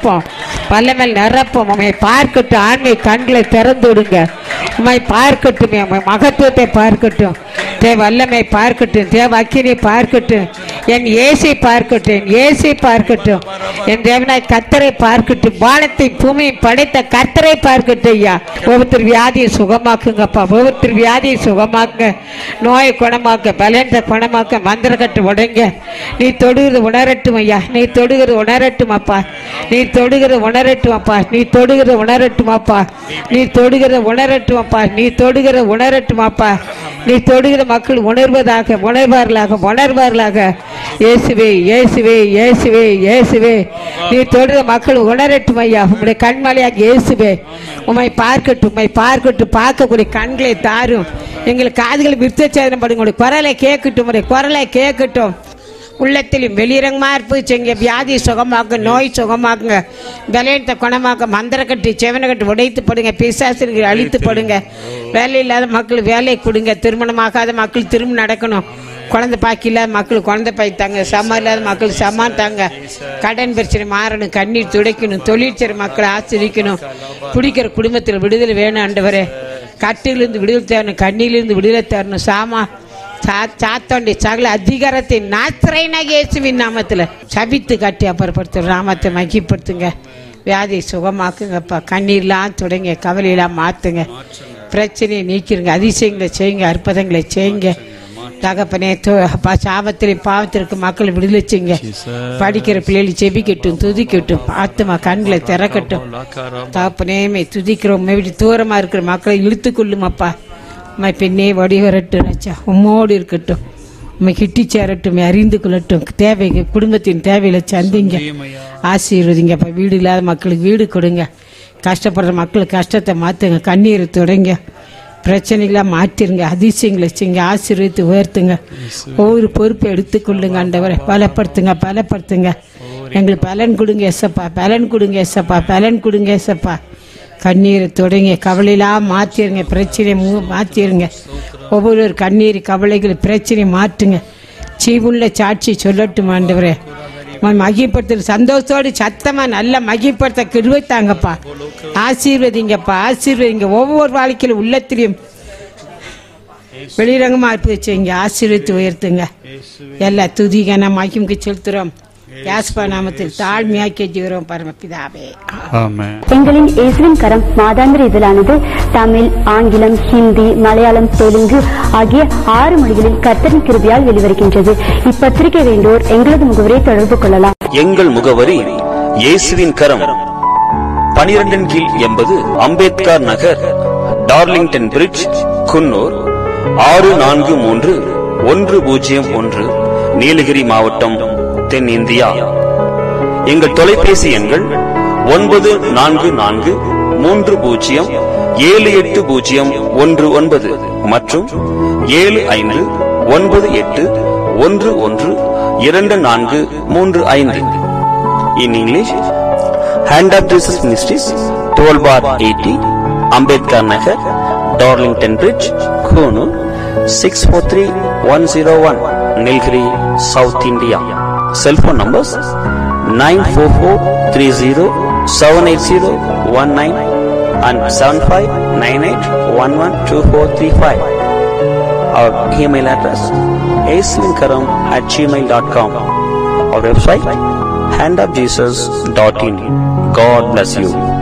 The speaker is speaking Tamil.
நிரப்போம் வல்லமேல் நிரப்போம் உண்மை பார்க்கட்டும் ஆண்மை கண்களை திறந்து விடுங்க உண்மை பார்க்கட்டும் உம்மை மகத்துவத்தை பார்க்கட்டும் தே வல்லமை பார்க்கட்டும் தேவ அக்கினி பார்க்கட்டும் என் ஏசை பார்க்கட்டும் என் ஏசை பார்க்கட்டும் என் தேவனாய் கத்தரை பார்க்கட்டும் வானத்தை பூமியை படைத்த கத்தரை பார்க்கட்டும் ஐயா ஒவ்வொருத்தர் வியாதியை சுகமாக்குங்கப்பா ஒவ்வொருத்தர் வியாதியை சுகமாக்குங்க நோயை குணமாக்க பலன்ற குணமாக்க மந்திரக்கட்டு உடைங்க நீ தொடுகிறது உணரட்டும் ஐயா நீ தொடுகிறது உணரட்டும் அப்பா நீ தொடுகிறது உணரட்டும் அப்பா நீ தொடுகிறது உணரட்டும் அப்பா நீ தொடுகிறது உணரட்டும் அப்பா நீ தொடுகிற உணரட்டும் அப்பா நீ தொடுகிற மக்கள் உணர்வதாக உணர்வார்களாக உணர்வார்களாக இயேசுவே இயேசுவே இயேசுவே இயேசுவே நீ தொடுகிற மக்கள் உணரட்டும் ஐயா உங்களுடைய கண்மலையாக இயேசுவே உம்மை பார்க்கட்டும் உம்மை பார்க்கட்டும் பார்க்கக்கூடிய கண்களை தாரும் எங்களுக்கு காதுகளை விருத்தச்சேதனம் படுங்க உங்களுடைய குரலை கேட்கட்டும் உங்களுடைய குரலை கேட்கட்டும் உள்ளத்திலும் வெளியிறங்கமா இருப்பு செங்க வியாதி சுகமாக்கு நோய் சுகமாக்குங்க பலயத்தை குணமாக்க மந்திரக்கட்டு செவனக்கட்டு உடைத்து படுங்க பிசாசுகள் அழித்து படுங்க வேலை இல்லாத மக்கள் வேலையை கொடுங்க திருமணமாகாத மக்கள் திரும்ப நடக்கணும் குழந்தை பாக்கி இல்லாத மக்கள் குழந்தை பாய்த்தாங்க சமம் இல்லாத மக்கள் சமான் தாங்க கடன் பிரச்சனை மாறணும் கண்ணீர் துடைக்கணும் தொழிற்சர மக்களை ஆசிரிக்கணும் குடிக்கிற குடும்பத்தில் விடுதலை வேணும் ஆண்டவரே கட்டிலிருந்து விடுதலை தரணும் கண்ணிலிருந்து விடுதலை தரணும் சாமா சா- சாத்தாண்டி சகல அதிகாரத்தை நாத்திரைனாக இயேசுவின் நாமத்தில் சபித்து கட்டி அப்புறப்படுத்து நாமத்தை மகிப்படுத்துங்க வியாதி சுகமாக்குங்கப்பா கண்ணீர்லாம் தொடங்க கவலையெல்லாம் மாற்றுங்க பிரச்சனையை நீக்கிருங்க அதிசயங்களை செய்யுங்க அற்புதங்களை செய்யுங்க தகப்பனே தோ- அப்பா சாபத்திலே பாவத்திற்கு மக்கள் விடுதலை செய்யுங்க படிக்கிற பிள்ளைகள் செபிக்கட்டும் துதிக்கட்டும் ஆத்துமா கண்களை திறக்கட்டும் தகப்பனே துதிக்கிறோம் இப்படி தூரமா இருக்கிற மக்களை இழுத்து கொள்ளும் அப்பா உம்மை பெண்ணே வடி வரட்டும் ராஜா உம்மோடு இருக்கட்டும் உம்மை கிட்டி சேரட்டும் அறிந்து கொள்ளட்டும் தேவைங்க குடும்பத்தின் தேவையில சந்திங்க ஆசீர்வதிங்க அப்ப வீடு இல்லாத மக்களுக்கு வீடு கொடுங்க கஷ்டப்படுற மக்களுக்கு கஷ்டத்தை மாத்துங்க கண்ணீரை தொடங்க பிரச்சனைகளாக மாற்றிருங்க அதிசயங்களை செய்யுங்க ஆசீர்வதித்து உயர்த்துங்க ஒவ்வொரு பொறுப்பை எடுத்துக்கொள்ளுங்க ஆண்டவரை பலப்படுத்துங்க பலப்படுத்துங்க எங்களுக்கு பலன் கொடுங்க எசப்பா பலன் கொடுங்க எசப்பா பலன் கொடுங்க எசப்பா கண்ணீரை தொடங்க கவலையெல்லாம் மாற்றிடுங்க பிரச்சனையை மூ மாற்றிடுங்க ஒவ்வொரு கண்ணீர் கவலைகள் பிரச்சனையை மாற்றுங்க சீவுள்ள சாட்சி சொல்லட்டும் ஆண்டவரே மகிப்படுத்த சந்தோஷத்தோடு சத்தமா நல்லா மகிப்படுத்த கிருவைத்தாங்கப்பா ஆசீர்வதிங்கப்பா ஆசீர்வதிங்க ஒவ்வொரு வாழ்க்கையில உள்ளத்திலையும் வெளிரங்கமா இருப்பு செய்யுங்க ஆசீர்வதித்து உயர்த்துங்க எல்லா துதிகன மகிமுக்கு செலுத்துறோம் யாஸ்பா நாமத்தில் தாழ்மையாக்கி கெஞ்சுகிறோம் பரமபிதாவே ஆமென் எங்களின் இயேசுவின் கரம் மாதாந்திர இதழானது தமிழ் ஆங்கிலம் ஹிந்தி மலையாளம் தெலுங்கு ஆகிய ஆறு மொழிகளில் கர்த்தரின் கிருபையால் வெளிவருகின்றது இப்பத்திரிகை வேண்டோர் எங்களது முகவரை தொடர்பு கொள்ளலாம் எங்கள் முகவரி இயேசுவின் கரம் பனிரெண்டின் கீழ் எண்பது அம்பேத்கர் நகர் டார்லிங்டன் பிரிட்ஜ் குன்னூர் ஆறு நான்கு மூன்று ஒன்று பூஜ்ஜியம் ஒன்று நீலகிரி மாவட்டம் தென்னிந்தியா எங்கள் தொலைபேசி எண்கள் ஒன்பது நான்கு நான்கு மூன்று பூஜ்ஜியம் ஏழு எட்டு பூஜ்ஜியம் ஒன்று ஒன்பது மற்றும் ஏழு ஐந்து ஒன்பது எட்டு ஒன்று ஒன்று இரண்டு நான்கு மூன்று ஐந்து in English hand of Jesus ministries twelve bar eighty Ambedkar Nagar Darlington bridge Coonoor six four three one zero one Nilgiri south India cellphone numbers nine four four three zero seven eight zero one nine and seven five nine eight one one two four three five our email address aslinkaram at gmail.com our website handofjesus.in god bless you